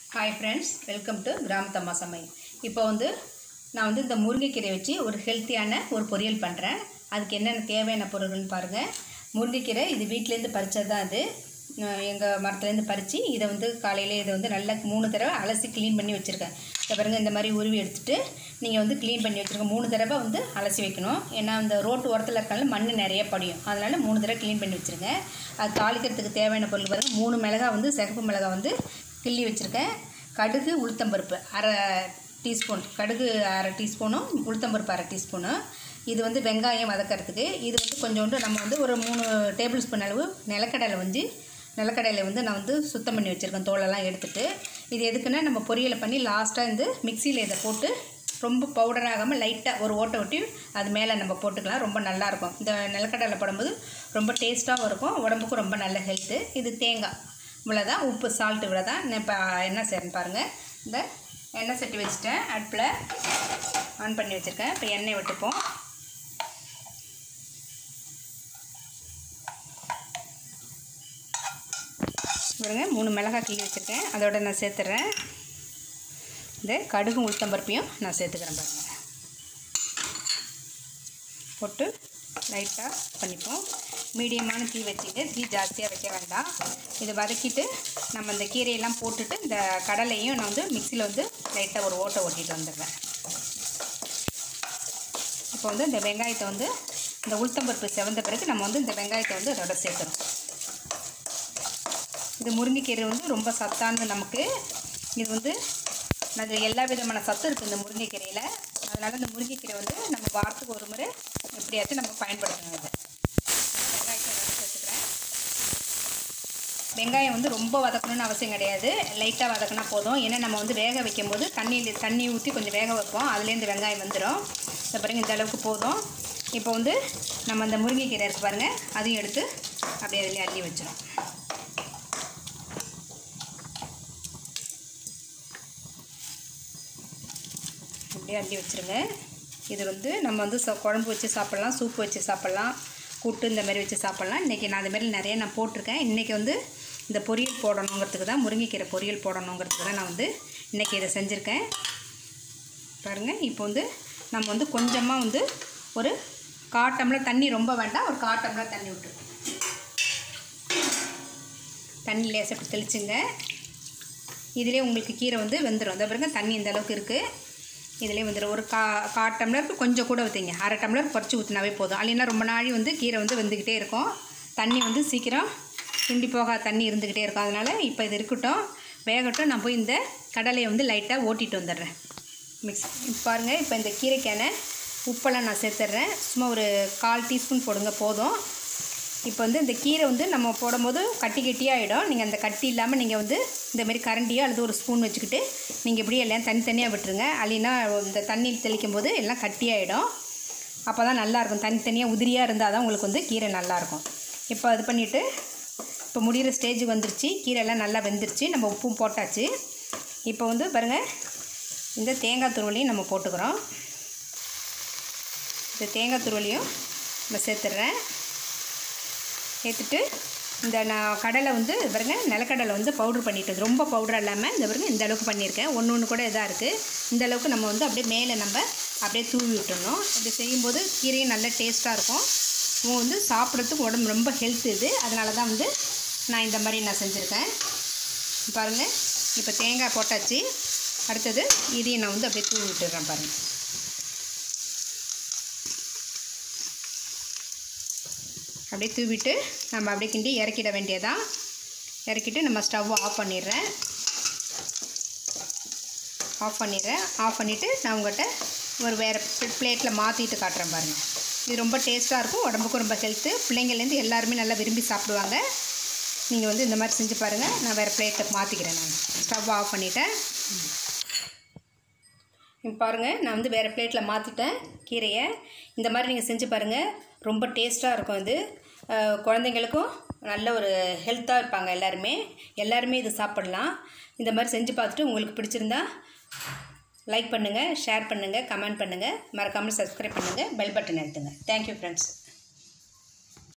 hi friends welcome to கிராமத்தம்மா சமையல் இப்போ வந்து நான் வந்து இந்த முருங்கைக்கீரை வச்சு ஒரு ஹெல்த்தியான ஒரு பொரியல் பண்ணுறேன் அதுக்கு என்னென்ன தேவையான பொருள்கள்னு பாருங்கள் முருங்கைக்கீரை இது வீட்டிலேருந்து பறிச்சது தான் அது எங்கள் மரத்துலேருந்து பறித்து இதை வந்து காலையிலே இதை வந்து நல்லா மூணு தடவை அலசி க்ளீன் பண்ணி வச்சுருக்கேன் இதை பாருங்கள் இந்த மாதிரி உருவி எடுத்துகிட்டு நீங்கள் வந்து க்ளீன் பண்ணி வச்சுருங்க மூணு தடவை வந்து அலசி வைக்கணும் ஏன்னா அந்த ரோட்டு ஓரத்தில் இருக்கனால மண் நிறைய படியும் அதனால் மூணு தடவை க்ளீன் பண்ணி வச்சுருங்க அது தாளிக்கிறதுக்கு தேவையான பொருள் பாருங்கள் மூணு மிளகா வந்து சிகப்பு மிளகா வந்து கிள்ளி வச்சுருக்கேன் கடுகு உளுத்தம்பருப்பு அரை டீஸ்பூன் கடுகு அரை டீஸ்பூனும் உளுத்தம்பருப்பு அரை டீஸ்பூனு இது வந்து வெங்காயம் வதக்கிறதுக்கு இது வந்து கொஞ்சோண்டு நம்ம வந்து ஒரு மூணு டேபிள் ஸ்பூன் அளவு நிலக்கடலை வந்து நிலக்கடலை வந்து நான் வந்து சுத்தம் பண்ணி வச்சுருக்கேன் தோலெல்லாம் எடுத்துட்டு இது எதுக்குன்னா நம்ம பொரியலை பண்ணி லாஸ்ட்டாக இந்த மிக்சியில் இதை போட்டு ரொம்ப பவுடர் ஆகாமல் லைட்டாக ஒரு ஓட்டை ஒட்டி அது மேலே நம்ம போட்டுக்கலாம் ரொம்ப நல்லாயிருக்கும் இந்த நிலக்கடலை போடும்போது ரொம்ப டேஸ்ட்டாகவும் இருக்கும் உடம்புக்கும் ரொம்ப நல்ல ஹெல்த்து இது தேங்காய் இவ்வளோதான் உப்பு சால்ட் இவ்வளோ தான் நான் இப்போ என்ன செய்யறேன்னு பாருங்கள் இந்த எண்ணெய் சட்டி வச்சுட்டேன் அடுப்பில் ஆன் பண்ணி வச்சுருக்கேன் இப்போ எண்ணெய் விட்டுப்போம் பாருங்க மூணு மிளகாய் கிள்ளி வச்சுருக்கேன் அதோட நான் சேர்த்துட்றேன் இந்த கடுகு உளுத்தம்பருப்பையும் நான் சேர்த்துக்கிறேன் பாருங்கள் போட்டு லைட்டாக பண்ணிப்போம் மீடியமான தீ வச்சுட்டு தீ ஜாஸ்தியாக வைக்க வேண்டாம் இதை வதக்கிட்டு நம்ம இந்த கீரையெல்லாம் போட்டுட்டு இந்த கடலையும் நான் வந்து மிக்சியில் வந்து லைட்டாக ஒரு ஓட்டை ஓட்டிட்டு வந்துடுறேன் இப்போ வந்து இந்த வெங்காயத்தை வந்து இந்த உளுத்தம்பருப்பு செவந்த பிறகு நம்ம வந்து இந்த வெங்காயத்தை வந்து அதோட சேர்த்துறோம் இது முருங்கைக்கீரை வந்து ரொம்ப சத்தானது நமக்கு இது வந்து அது எல்லா விதமான சத்து இருக்குது இந்த முருங்கைக்கீரையில் அதனால் இந்த முருங்கைக்கீரை வந்து நம்ம வாரத்துக்கு ஒரு முறை எப்படியாச்சும் நம்ம பயன்படுத்தணும் இதை வெங்காயத்தை அதோட சேர்த்துக்கிறேன் வெங்காயம் வந்து ரொம்ப வதக்கணும்னு அவசியம் கிடையாது லைட்டாக வதக்கினா போதும் ஏன்னா நம்ம வந்து வேக வைக்கும்போது தண்ணியில் தண்ணி ஊற்றி கொஞ்சம் வேக வைப்போம் அதுலேருந்து வெங்காயம் வந்துடும் இந்த பாருங்கள் இந்த அளவுக்கு போதும் இப்போ வந்து நம்ம அந்த முருங்கைக்கீரை இருக்குது பாருங்கள் அதையும் எடுத்து அப்படியே அதிலே அள்ளி வச்சிடும் அப்படியே அள்ளி வச்சுருங்க இது வந்து நம்ம வந்து ச குழம்பு வச்சு சாப்பிட்லாம் சூப்பு வச்சு சாப்பிட்லாம் கூட்டு இந்த மாதிரி வச்சு சாப்பிட்லாம் இன்றைக்கி நான் அது மாதிரி நிறைய நான் போட்டிருக்கேன் இன்றைக்கி வந்து இந்த பொரியல் போடணுங்கிறதுக்கு தான் முருங்கைக்கீரை பொரியல் போடணுங்கிறதுக்கு தான் நான் வந்து இன்றைக்கி இதை செஞ்சுருக்கேன் பாருங்கள் இப்போ வந்து நம்ம வந்து கொஞ்சமாக வந்து ஒரு கால் டம்ளர் தண்ணி ரொம்ப வேண்டாம் ஒரு கால் டம்ளர் தண்ணி விட்டு தண்ணி லேசாக இப்படி தெளிச்சுங்க இதிலே உங்களுக்கு கீரை வந்து வெந்துடும் அந்த பிறகு தண்ணி இந்த அளவுக்கு இருக்குது இதிலே வந்துடும் ஒரு கா கால் டம்ளருக்கு கொஞ்சம் கூட ஊற்றிங்க அரை டம்ளர் குறைச்சி ஊற்றினாவே போதும் இல்லைன்னா ரொம்ப நாளி வந்து கீரை வந்து வெந்துக்கிட்டே இருக்கும் தண்ணி வந்து சீக்கிரம் சுண்டி போகாத தண்ணி இருந்துக்கிட்டே இருக்கும் அதனால் இப்போ இது இருக்கட்டும் வேகட்டும் நான் போய் இந்த கடலையை வந்து லைட்டாக ஓட்டிட்டு வந்துடுறேன் மிக்ஸ் இப்போ பாருங்கள் இப்போ இந்த கீரைக்கான உப்பெல்லாம் நான் சேர்த்துட்றேன் சும்மா ஒரு கால் டீஸ்பூன் போடுங்க போதும் இப்போ வந்து இந்த கீரை வந்து நம்ம போடும்போது கட்டி கட்டியாகிடும் நீங்கள் அந்த கட்டி இல்லாமல் நீங்கள் வந்து இந்தமாரி கரண்டியோ அல்லது ஒரு ஸ்பூன் வச்சுக்கிட்டு நீங்கள் இப்படியே எல்லாம் தனித்தனியாக விட்டுருங்க அல்லைன்னா இந்த தண்ணி தெளிக்கும் போது எல்லாம் கட்டியாகிடும் அப்போ தான் நல்லாயிருக்கும் தனித்தனியாக உதிரியாக இருந்தால் தான் உங்களுக்கு வந்து கீரை நல்லாயிருக்கும் இப்போ இது பண்ணிவிட்டு இப்போ முடிகிற ஸ்டேஜுக்கு வந்துருச்சு கீரை எல்லாம் நல்லா வெந்துருச்சு நம்ம உப்பும் போட்டாச்சு இப்போ வந்து பாருங்கள் இந்த தேங்காய் துருவலையும் நம்ம போட்டுக்கிறோம் இந்த தேங்காய் துருவலையும் நம்ம சேர்த்துட்றேன் சேர்த்துட்டு இந்த நான் கடலை வந்து பாருங்க நிலக்கடலை வந்து பவுட்ரு பண்ணிட்டு ரொம்ப பவுடர் இல்லாமல் இந்த பாருங்க இந்த அளவுக்கு பண்ணியிருக்கேன் ஒன்று ஒன்று கூட இதாக இருக்குது இந்த அளவுக்கு நம்ம வந்து அப்படியே மேலே நம்ம அப்படியே தூவி விட்டுடணும் இப்படி செய்யும்போது கீரையும் நல்ல டேஸ்ட்டாக இருக்கும் இவங்க வந்து சாப்பிட்றதுக்கு உடம்பு ரொம்ப ஹெல்த் இது அதனால தான் வந்து நான் இந்த மாதிரி நான் செஞ்சுருக்கேன் பாருங்கள் இப்போ தேங்காய் போட்டாச்சு அடுத்தது இதையும் நான் வந்து அப்படியே தூவி விட்டுடுறேன் பாருங்கள் அப்படியே தூவிட்டு நம்ம அப்படியே கிண்டி இறக்கிட வேண்டியதான் இறக்கிட்டு நம்ம ஸ்டவ் ஆஃப் பண்ணிடுறேன் ஆஃப் பண்ணிடுறேன் ஆஃப் பண்ணிவிட்டு நான் உங்கள்கிட்ட ஒரு வேறு பிளேட்டில் மாற்றிட்டு காட்டுறேன் பாருங்கள் இது ரொம்ப டேஸ்ட்டாக இருக்கும் உடம்புக்கும் ரொம்ப ஹெல்த்து பிள்ளைங்கள்லேருந்து எல்லாருமே நல்லா விரும்பி சாப்பிடுவாங்க நீங்கள் வந்து இந்த மாதிரி செஞ்சு பாருங்கள் நான் வேறு பிளேட்டில் மாற்றிக்கிறேன் நான் ஸ்டவ் ஆஃப் பண்ணிவிட்டேன் இப்போ பாருங்கள் நான் வந்து வேறு பிளேட்டில் மாற்றிட்டேன் கீரையை இந்த மாதிரி நீங்கள் செஞ்சு பாருங்கள் ரொம்ப டேஸ்ட்டாக இருக்கும் இது குழந்தைங்களுக்கும் நல்ல ஒரு ஹெல்த்தாக இருப்பாங்க எல்லாருமே எல்லாருமே இது சாப்பிடலாம் இந்த மாதிரி செஞ்சு பார்த்துட்டு உங்களுக்கு பிடிச்சிருந்தா லைக் பண்ணுங்கள் ஷேர் பண்ணுங்கள் கமெண்ட் பண்ணுங்கள் மறக்காமல் சப்ஸ்கிரைப் பண்ணுங்கள் பெல் பட்டன் எடுத்துங்க தேங்க்யூ ஃப்ரெண்ட்ஸ்